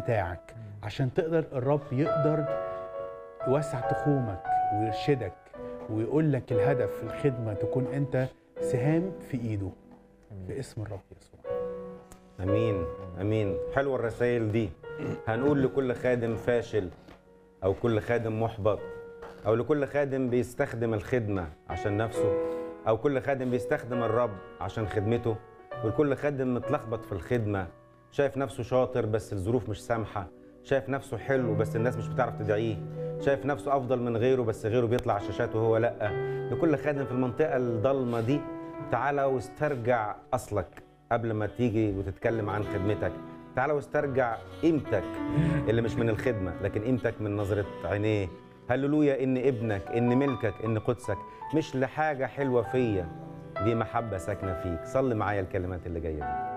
بتاعك عشان تقدر الرب يقدر يوسع تخومك ويرشدك ويقول لك الهدف في الخدمه تكون انت سهام في ايده في اسم الرب يسوع امين امين حلوه الرسائل دي هنقول لكل خادم فاشل او كل خادم محبط او لكل خادم بيستخدم الخدمه عشان نفسه او كل خادم بيستخدم الرب عشان خدمته ولكل خادم متلخبط في الخدمه شايف نفسه شاطر بس الظروف مش سامحه شايف نفسه حلو بس الناس مش بتعرف تدعيه شايف نفسه افضل من غيره بس غيره بيطلع على الشاشات وهو لا لكل خادم في المنطقه الضلمه دي تعالى واسترجع اصلك قبل ما تيجي وتتكلم عن خدمتك تعالى واسترجع قيمتك اللي مش من الخدمه لكن قيمتك من نظره عينيه هللويا ان ابنك ان ملكك ان قدسك مش لحاجه حلوه فيا دي محبه ساكنه فيك صلي معايا الكلمات اللي جايه دي